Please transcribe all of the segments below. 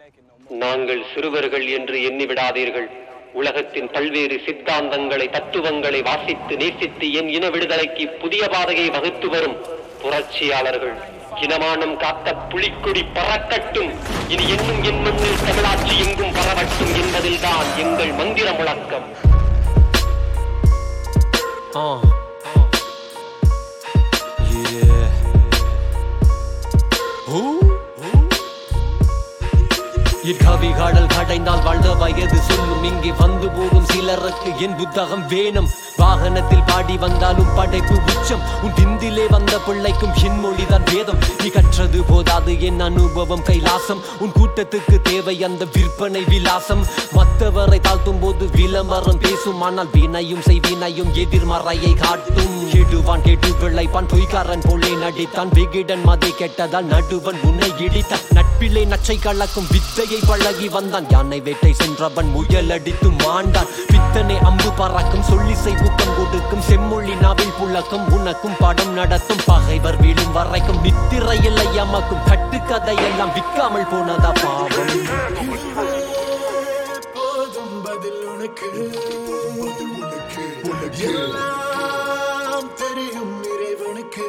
நாங்கள் சிறுவர்கள் என்று எண்ணிவிடாதீர்கள் உலகத்தின் பல்வேறு சித்தாந்தங்களை தத்துவங்களை வாசித்து நேசித்து என் இன விடுதலைக்கு புதிய பாதையை வகுத்து வரும் புரட்சியாளர்கள் இனமானம் காத்த புலிக்கொடி பறக்கட்டும் இனி என்னும் என் மண்ணில் தமிழாட்சி எங்கும் பரவட்டும் என்பதில்தான் எங்கள் மந்திர முழக்கம் Uh. Yeah. Who? இக்கவிகாடல் கடைந்தால் வாழ்ந்த வயது சொல்லும் இங்கே வந்து போகும் சிலருக்கு என் புத்தகம் வேணும் வாகனத்தில் பாடி வந்தாலும் படைப்பு உச்சம் உன் திந்திலே வந்த பிள்ளைக்கும் என் மொழிதான் வேதம் நீ கற்றது போதாது என் அனுபவம் கைலாசம் உன் கூட்டத்துக்கு தேவை அந்த விற்பனை விலாசம் மற்றவரை தாழ்த்தும் போது விளம்பரம் பேசும் ஆனால் வினையும் செய்வினையும் எதிர்மறையை காட்டும் கெடுவான் கெடு விளைப்பான் பொய்காரன் போலே நடித்தான் விகிடன் மதை கெட்டதால் நடுவன் உன்னை இடித்தான் நட்பிலே நச்சை கலக்கும் வித்தையை பழகி வந்தான் யானை வேட்டை சென்றவன் முயல் அடித்து மாண்டான் பித்தனை அம்பு பறக்கும் சொல்லிசை ஊக்கம் கொடுக்கும் செம்மொழி நாவில் புழக்கம் உனக்கும் பாடம் நடத்தும் பகைவர் வீழும் வரைக்கும் நித்திரை இல்லை எமக்கும் கட்டுக்கதையெல்லாம் விற்காமல் போனதா பாவம் போதும் பதில் உனக்கு எல்லாம் தெரியும் இறைவனுக்கு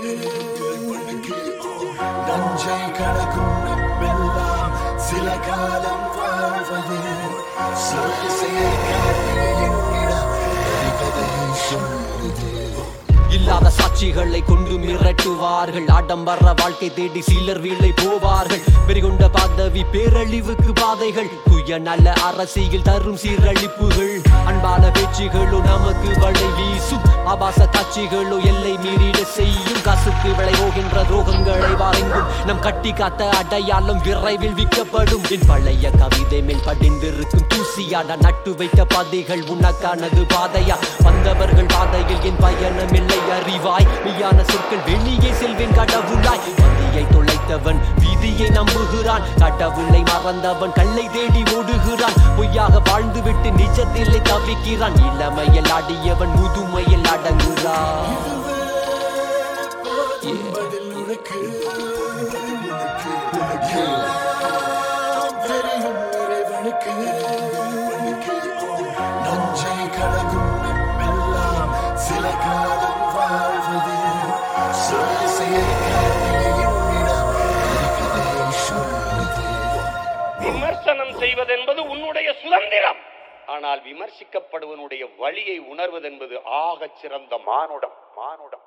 நஞ்சை கடக்கும் நம்மெல்லாம் சில காலம் வாழ்வது சொல்லிசையை காட்டிய என்னிடம் கதையை சொல்லுது இல்லாத சாட்சிகளை கொண்டு மிரட்டுவார்கள் ஆடம்பர வாழ்க்கை தேடி சிலர் வீழை போவார்கள் வெறிகொண்ட பதவி பேரழிவுக்கு பாதைகள் துய நல்ல அரசியல் தரும் சீரழிப்புகள் அன்பான பேச்சுகளோ நமக்கு வளை வீசும் ஆபாச காட்சிகளோ எல்லை மீறிட செய்யும் காசுக்கு விளை போகின்ற துரோகங்களை வாரெங்கும் நம் கட்டி காத்த அடையாளம் விரைவில் விற்கப்படும் என் பழைய கவிதை மேல் படிந்திருக்கும் தூசியாட நட்டு வைத்த பாதைகள் உனக்கானது பாதையா வந்தவர்கள் பாதையில் என் பயணம் இல்லை அறிவாய் மெய்யான சொற்கள் வெளியே செல்வேன் கடவுளாய் மதியை தொலைத்தவன் விதியை நம்புகிறான் கடவுளை மறந்தவன் கல்லை தேடி ஓடுகிறான் பொய்யாக வாழ்ந்துவிட்டு நிஜத்திலே தவிக்கிறான் இளமையில் ஆடியவன் முதுமையில் அடங்குகிறான் போதும் பதில் உனக்கு எல்லாம் தெரியும் இறைவனுக்கு நஞ்சை கலகும் நம்மெல்லாம் சில காலம் வாழ்வது சொல்லிசையை காட்டிய என்னிடம் கதையை சொல்லுது விமர்சனம் செய்வதென்பது உன்னுடைய சுதந்திரம் ஆனால் விமர்சிக்கப்படுவனுடைய வழியை உணர்வதென்பது ஆகச் சிறந்த மானுடம் மானுடம்